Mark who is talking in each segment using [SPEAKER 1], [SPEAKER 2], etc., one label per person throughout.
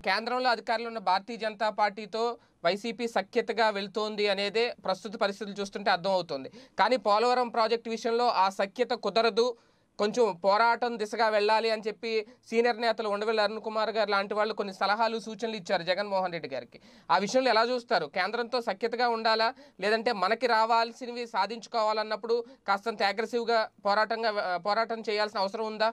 [SPEAKER 1] కేంద్రంలో అధికారంలో ఉన్న భారతీయ జనతా పార్టీతో వైసీపీ సఖ్యతగా వెళ్తోంది అనేదే ప్రస్తుత పరిస్థితులు చూస్తుంటే అర్థమవుతుంది కానీ పోలవరం ప్రాజెక్టు విషయంలో ఆ సఖ్యత కుదరదు కొంచెం పోరాటం దిశగా వెళ్ళాలి అని చెప్పి సీనియర్ నేతలు ఉండవల్లి అరుణ్ కుమార్ గారు లాంటి వాళ్ళు కొన్ని సలహాలు సూచనలు ఇచ్చారు జగన్మోహన్ రెడ్డి గారికి ఆ విషయంలో ఎలా చూస్తారు కేంద్రంతో సఖ్యతగా ఉండాలా లేదంటే మనకి రావాల్సినవి సాధించుకోవాలన్నప్పుడు కాస్తంత అగ్రెసివ్గా పోరాటంగా పోరాటం చేయాల్సిన అవసరం ఉందా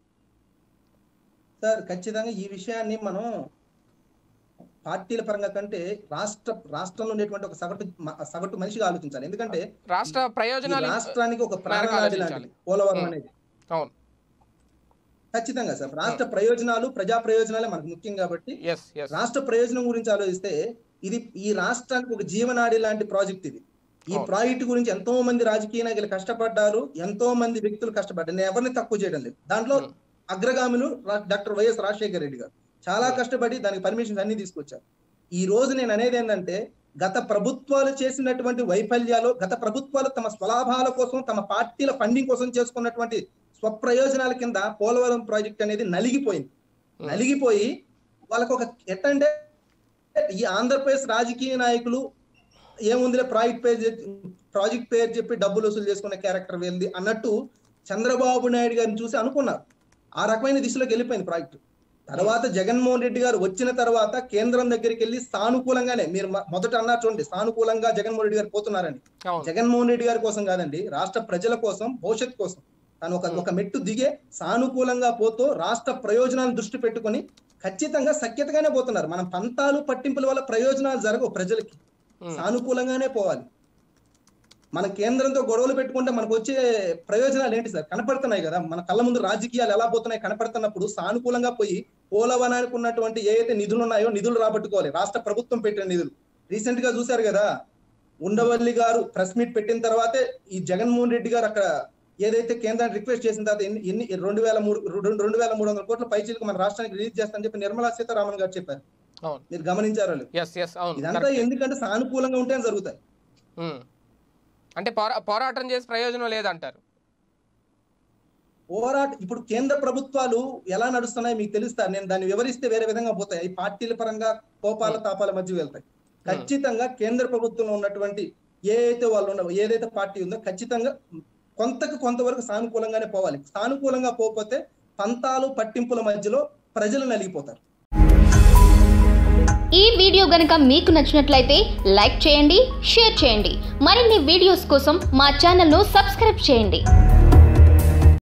[SPEAKER 2] సార్ ఖచ్చితంగా ఈ విషయాన్ని మనం పార్టీల పరంగా కంటే రాష్ట్ర రాష్ట్రంలో ఉండేటువంటి ఒక సగటు మ- సగటు మనిషిగా ఆలోచించాలి ఎందుకంటే
[SPEAKER 1] రాష్ట్ర
[SPEAKER 2] ఈ
[SPEAKER 1] ప్రయోజనాలు
[SPEAKER 2] రాష్ట్రానికి ఒక
[SPEAKER 1] మేరకు
[SPEAKER 2] ప్రాణనాడి
[SPEAKER 1] ఆలోచించాలి.
[SPEAKER 2] లాంటిది పోలవరం
[SPEAKER 1] ఉం.
[SPEAKER 2] అనేది
[SPEAKER 1] అవును
[SPEAKER 2] ఖచ్చితంగా సార్ రాష్ట్ర ప్రయోజనాలు ప్రజా ప్రయోజనాలే మనకు ముఖ్యం కాబట్టి
[SPEAKER 1] ఎస్ ఎస్
[SPEAKER 2] రాష్ట్ర ప్రయోజనం గురించి ఆలోచిస్తే ఇది ఈ రాష్ట్రానికి ఒక జీవనాడి లాంటి ప్రాజెక్ట్ ఇది ఈ
[SPEAKER 1] అవును.
[SPEAKER 2] ప్రాజెక్ట్ గురించి ఎంతో మంది రాజకీయ నాయకులు కష్టపడ్డారు ఎంతో మంది వ్యక్తులు కష్టపడ్డారు నేను ఎవరిని తక్కువ చేయడం లేదు దాంట్లో
[SPEAKER 1] ఉం.
[SPEAKER 2] అగ్రగామిలు రా- డాక్టర్ వైఎస్ రాజశేఖర రెడ్డి గారు చాలా
[SPEAKER 1] ఉం.
[SPEAKER 2] కష్టపడి దానికి పర్మిషన్స్ అన్ని తీసుకొచ్చారు ఈ రోజు నేను అనేది ఏంటంటే గత ప్రభుత్వాలు చేసినటువంటి వైఫల్యాలు గత ప్రభుత్వాలు తమ స్వలాభాల కోసం తమ పార్టీల ఫండింగ్ కోసం చేసుకున్నటువంటి స్వప్రయోజనాల కింద పోలవరం ప్రాజెక్ట్ అనేది నలిగిపోయింది
[SPEAKER 1] ఉం.
[SPEAKER 2] నలిగిపోయి వాళ్ళకు ఒక ఎట్టంటే ఈ ఆంధ్రప్రదేశ్ రాజకీయ నాయకులు ఏముందిలే ప్రాజెక్ట్ పేరు చెప్పి- ప్రాజెక్ట్ పేరు చెప్పి డబ్బులు వసూలు చేసుకునే క్యారెక్టర్ వెళ్ళి అన్నట్టు చంద్రబాబు నాయుడు గారిని చూసి అనుకున్నారు ఆ రకమైన దిశలోకి వెళ్ళిపోయింది ప్రాజెక్ట్ తర్వాత జగన్మోహన్ రెడ్డి గారు వచ్చిన తర్వాత కేంద్రం దగ్గరికి వెళ్ళి సానుకూలంగానే మీరు మ- మొదట అన్నారు చూడండి సానుకూలంగా జగన్మోహన్ రెడ్డి గారు పోతున్నారని
[SPEAKER 1] అవును
[SPEAKER 2] జగన్మోహన్ రెడ్డి గారి కోసం కాదండి రాష్ట్ర ప్రజల కోసం భవిష్యత్ కోసం తను ఒక ఒక మెట్టు దిగే సానుకూలంగా పోతూ రాష్ట్ర ప్రయోజనాలను దృష్టి పెట్టుకొని ఖచ్చితంగా సఖ్యతగానే పోతున్నారు మనం పంతాలు పట్టింపుల వల్ల ప్రయోజనాలు జరగవు ప్రజలకి
[SPEAKER 1] ఉం.
[SPEAKER 2] సానుకూలంగానే పోవాలి మన కేంద్రంతో గొడవలు పెట్టుకుంటే మనకు వచ్చే ప్రయోజనాలు ఏంటి సార్ కనపడుతున్నాయి కదా మన కళ్ళ ముందు రాజకీయాలు ఎలా పోతున్నాయి కనపడుతున్నప్పుడు సానుకూలంగా పోయి పోలవనానికి ఉన్నటువంటి ఏ అయితే నిధులు ఉన్నాయో నిధులు రాబట్టుకోవాలి రాష్ట్ర ప్రభుత్వం పెట్టిన నిధులు రీసెంట్ గా చూశారు కదా ఉండవల్లి గారు ప్రెస్ మీట్ పెట్టిన తర్వాతే ఈ జగన్మోహన్ రెడ్డి గారు అక్కడ ఏదైతే కేంద్రాన్ని రిక్వెస్ట్ చేసిన తర్వాత ఎన్ని ఎన్ని రెండు వేల మూడు రెండు రెండు వేల మూడు వందల కోట్ల పైచీలకు మన రాష్ట్రానికి రిలీజ్ చేస్తానని చెప్పి నిర్మలా సీతారామన్ గారు చెప్పారు
[SPEAKER 1] అవును
[SPEAKER 2] మీరు గమనించారో లేదో?
[SPEAKER 1] ఎస్ ఎస్ అవును
[SPEAKER 2] ఇదంతా
[SPEAKER 1] correct.
[SPEAKER 2] ఎందుకంటే సానుకూలంగా ఉంటేనే జరుగుతాయి
[SPEAKER 1] ఉం. అంటే పోరా పోరాటం చేసి ప్రయోజనం లేదంటారు
[SPEAKER 2] పోరాట ఇప్పుడు కేంద్ర ప్రభుత్వాలు ఎలా నడుస్తున్నాయి మీకు తెలుస్తా నేను దాన్ని వివరిస్తే వేరే విధంగా పోతాయి ఈ పార్టీల పరంగా కోపాల తాపాల మధ్య వెళ్తాయి ఖచ్చితంగా కేంద్ర ప్రభుత్వంలో ఉన్నటువంటి ఏ అయితే వాళ్ళు ఉన్న ఏదైతే పార్టీ ఉందో ఖచ్చితంగా కొంతకు కొంతవరకు సానుకూలంగానే పోవాలి సానుకూలంగా పోకపోతే పంతాలు పట్టింపుల మధ్యలో ప్రజలు నలిగిపోతారు
[SPEAKER 3] ఈ వీడియో గనక మీకు నచ్చినట్లయితే లైక్ చేయండి షేర్ చేయండి మరిన్ని వీడియోస్ కోసం మా ఛానల్ను సబ్స్క్రైబ్ చేయండి